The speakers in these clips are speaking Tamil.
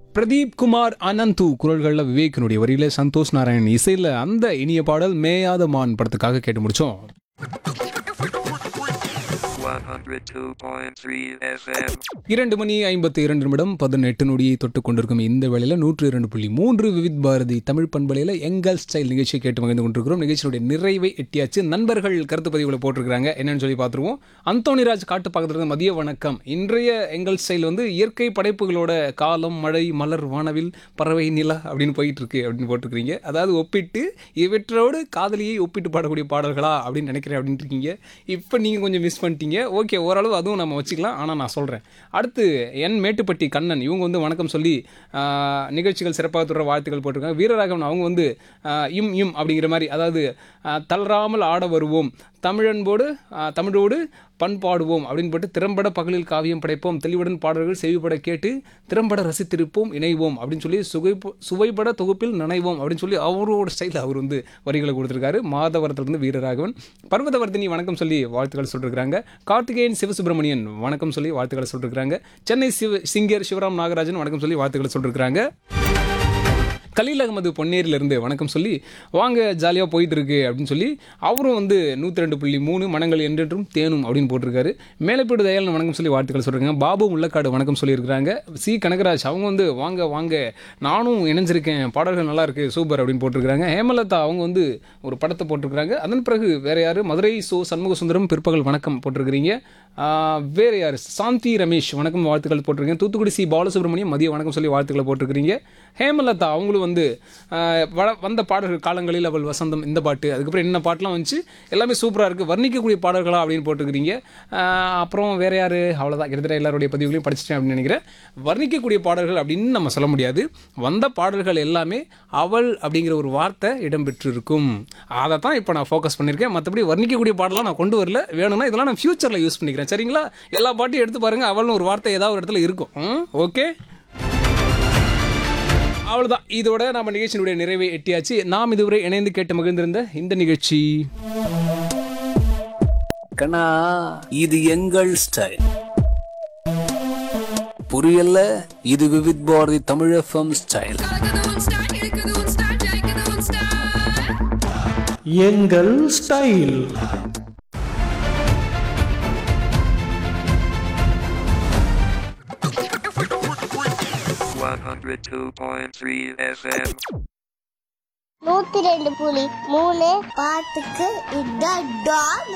பிரதீப் குமார் அனந்து குரல்களில் விவேக்கினுடைய வரியில சந்தோஷ் நாராயண் இசையில் அந்த இனிய பாடல் மேயாத மான் படத்துக்காக கேட்டு முடிச்சோம் 102.3 FM. இரண்டு மணி ஐம்பத்தி இரண்டு நிமிடம் பதினெட்டு நொடியை தொட்டு கொண்டிருக்கும் இந்த வேளையில் நூற்று இரண்டு புள்ளி மூன்று விவித் பாரதி தமிழ் பண்பலையில் எங்கள் ஸ்டைல் நிகழ்ச்சியை கேட்டு மகிழ்ந்து கொண்டிருக்கிறோம் நிகழ்ச்சியுடைய நிறைவை எட்டியாச்சு நண்பர்கள் கருத்து பதிவுகளை போட்டிருக்கிறாங்க என்னன்னு சொல்லி பார்த்துருவோம் அந்தோணிராஜ் காட்டு பக்கத்துல மதிய வணக்கம் இன்றைய எங்கள் ஸ்டைல் வந்து இயற்கை படைப்புகளோட காலம் மழை மலர் வானவில் பறவை நிலா அப்படின்னு போயிட்டு இருக்கு அப்படின்னு போட்டிருக்கிறீங்க அதாவது ஒப்பிட்டு இவற்றோடு காதலியை ஒப்பிட்டு பாடக்கூடிய பாடல்களா அப்படின்னு நினைக்கிறேன் அப்படின்னு இருக்கீங்க இப்போ நீங்கள் கொஞ்சம் மிஸ் பண்ணிட்டீங்க ஓகே ஓரளவு அதுவும் நம்ம வச்சுக்கலாம் ஆனால் நான் சொல்கிறேன் அடுத்து என் மேட்டுப்பட்டி கண்ணன் இவங்க வந்து வணக்கம் சொல்லி ஆஹ், நிகழ்ச்சிகள் சிறப்பாக தொடர வாழ்த்துக்கள் போட்டிருக்காங்க வீரராகவன் அவங்க வந்து ஆஹ், இம் இம் அப்படிங்கிற மாதிரி அதாவது ஆஹ், தளராமல் ஆட வருவோம் தமிழன்போடு ஆஹ், தமிழோடு பண்பாடுவோம் அப்படின்னு போட்டு திறம்பட பகலில் காவியம் படைப்போம் தெளிவுடன் பாடல்கள் செவிப்பட கேட்டு திறம்பட ரசித்திருப்போம் இணைவோம் அப்படின்னு சொல்லி சுவை சுவைப்பட தொகுப்பில் நினைவோம் அப்படின்னு சொல்லி அவரோட ஸ்டைலில் அவர் வந்து வரிகளை கொடுத்துருக்காரு மாதவரத்திலிருந்து வீரராகவன் பர்வதவர்தினி வணக்கம் சொல்லி வாழ்த்துக்கள் சொல்லிருக்காங்க கார்த்திகேயன் சிவசுப்பிரமணியன் வணக்கம் சொல்லி வாழ்த்துக்களை சொல்லிருக்காங்க சென்னை சிவ சிங்கர் சிவராம் நாகராஜன் வணக்கம் சொல்லி வாழ்த்துக்களை சொல்லிருக்காங்க கலீல் அகமது பொன்னேரியிலிருந்து வணக்கம் சொல்லி வாங்க ஜாலியாக போயிட்டு இருக்கு அப்படின்னு சொல்லி அவரும் வந்து நூற்றி ரெண்டு புள்ளி மூணு மனங்கள் என்றென்றும் தேனும் அப்படின்னு போட்டிருக்காரு மேலப்பீடு தயாளன் வணக்கம் சொல்லி வாழ்த்துக்கள் சொல்கிறாங்க பாபு முள்ளக்காடு வணக்கம் சொல்லியிருக்கிறாங்க சி கனகராஜ் அவங்க வந்து வாங்க வாங்க நானும் இணைஞ்சிருக்கேன் பாடல்கள் நல்லா இருக்கு சூப்பர் அப்படின்னு போட்டிருக்காங்க ஹேமலதா அவங்க வந்து ஒரு படத்தை போட்டிருக்கிறாங்க அதன் பிறகு வேற யார் மதுரை சோ சண்முக சுந்தரம் பிற்பகல் வணக்கம் போட்டிருக்கிறீங்க ஆஹ், வேற யார் சாந்தி ரமேஷ் வணக்கம் வாழ்த்துக்கள் போட்டிருக்கீங்க தூத்துக்குடி சி பாலசுப்ரமணியம் மதிய வணக்கம் சொல்லி வாழ்த்துக்களை போட்டிருக்கிறீங்க ஹேமலதா அவங்களும் வந்து ஆஹ், வள- வந்த பாடல்கள் காலங்களில் அவள் வசந்தம் இந்த பாட்டு அதுக்கப்புறம் என்ன பாட்டுலாம் வந்துச்சு எல்லாமே சூப்பராக இருக்குது வர்ணிக்கக்கூடிய பாடல்களா அப்படின்னு போட்டிருக்கிறீங்க ஆஹ், அப்புறம் வேற யார் அவ்வளோதான் கிட்டத்தட்ட எல்லாருடைய பதிவுகளையும் படிச்சிட்டேன் அப்படின்னு நினைக்கிறேன் வர்ணிக்கக்கூடிய பாடல்கள் அப்படின்னு நம்ம சொல்ல முடியாது வந்த பாடல்கள் எல்லாமே அவள் அப்படிங்கிற ஒரு வார்த்தை இடம்பெற்றிருக்கும் அதை தான் இப்போ நான் ஃபோக்கஸ் பண்ணியிருக்கேன் மற்றபடி வர்ணிக்கக்கூடிய பாடலாம் நான் கொண்டு வரல வேணும்னா இதெல்லாம் நான் ஃபியூச்சரில் யூஸ் பண்ணிக்கிறேன் சரிங்களா எல்லா பாட்டையும் எடுத்து பாருங்க அவள்னு ஒரு வார்த்தை ஏதாவது ஒரு இடத்துல இருக்கும் ஓகே அவ்வளோதான் இதோட நம்ம நிகழ்ச்சியினுடைய நிறைவை எட்டியாச்சு நாம் இதுவரை இணைந்து கேட்டு மகிழ்ந்திருந்த இந்த நிகழ்ச்சி கண்ணா இது எங்கள் ஸ்டைல் புரியல இது விவித் பாரதி தமிழ் எஃப்எம் ஸ்டைல் கலக்குது உன் ஸ்டைல் இருக்குது உன் ஸ்டைல் ஜெயிக்குது உன் ஸ்டைல் எங்கள் style One hundred two point three FM. நூத்தி ரெண்டு புலி மூணு பாட்டுக்கு இதான் டான்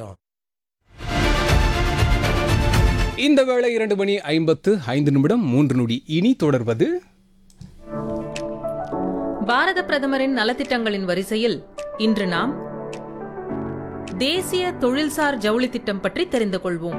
இந்த வேளை இரண்டு மணி ஐம்பத்து ஐந்து நிமிடம் மூன்று நொடி இனி தொடர்வது பாரத பிரதமரின் நலத்திட்டங்களின் வரிசையில் இன்று நாம் தேசிய தொழில்சார் ஜவுளி திட்டம் பற்றி தெரிந்து கொள்வோம்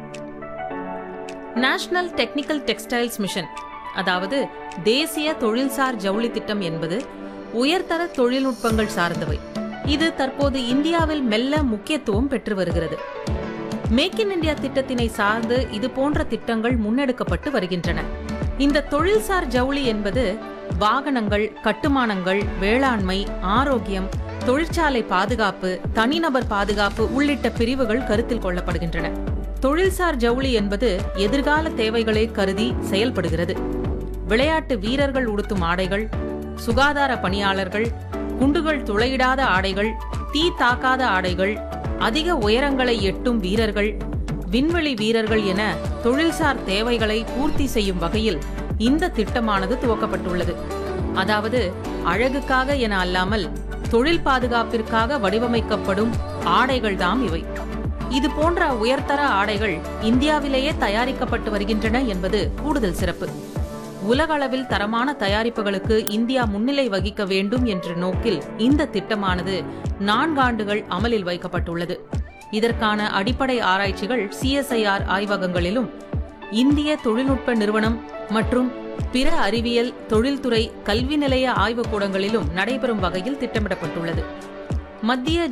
நேஷனல் டெக்னிக்கல் டெக்ஸ்டைல்ஸ் மிஷன் அதாவது தேசிய தொழில்சார் ஜவுளி திட்டம் என்பது உயர்தர தொழில்நுட்பங்கள் சார்ந்தவை இது தற்போது இந்தியாவில் மெல்ல முக்கியத்துவம் பெற்று வருகிறது மேக் இன் இந்தியா திட்டத்தினை சார்ந்து இது போன்ற திட்டங்கள் முன்னெடுக்கப்பட்டு வருகின்றன இந்த தொழில்சார் ஜவுளி என்பது வாகனங்கள் கட்டுமானங்கள் வேளாண்மை ஆரோக்கியம் தொழிற்சாலை பாதுகாப்பு தனிநபர் பாதுகாப்பு உள்ளிட்ட பிரிவுகள் கருத்தில் கொள்ளப்படுகின்றன தொழில்சார் ஜவுளி என்பது எதிர்கால தேவைகளை கருதி செயல்படுகிறது விளையாட்டு வீரர்கள் உடுத்தும் ஆடைகள் சுகாதார பணியாளர்கள் குண்டுகள் துளையிடாத ஆடைகள் தீ தாக்காத ஆடைகள் அதிக உயரங்களை எட்டும் வீரர்கள் விண்வெளி வீரர்கள் என தொழில்சார் தேவைகளை பூர்த்தி செய்யும் வகையில் இந்த திட்டமானது துவக்கப்பட்டுள்ளது அதாவது அழகுக்காக என அல்லாமல் தொழில் பாதுகாப்பிற்காக வடிவமைக்கப்படும் ஆடைகள்தாம் இவை இது போன்ற உயர்தர ஆடைகள் இந்தியாவிலேயே தயாரிக்கப்பட்டு வருகின்றன என்பது கூடுதல் சிறப்பு உலகளவில் தரமான தயாரிப்புகளுக்கு இந்தியா முன்னிலை வகிக்க வேண்டும் என்ற நோக்கில் இந்த திட்டமானது நான்காண்டுகள் அமலில் வைக்கப்பட்டுள்ளது இதற்கான அடிப்படை ஆராய்ச்சிகள் சிஎஸ்ஐஆர் ஆய்வகங்களிலும் இந்திய தொழில்நுட்ப நிறுவனம் மற்றும் பிற அறிவியல் தொழில்துறை கல்வி நிலைய ஆய்வுக்கூடங்களிலும் நடைபெறும் வகையில் திட்டமிடப்பட்டுள்ளது மத்திய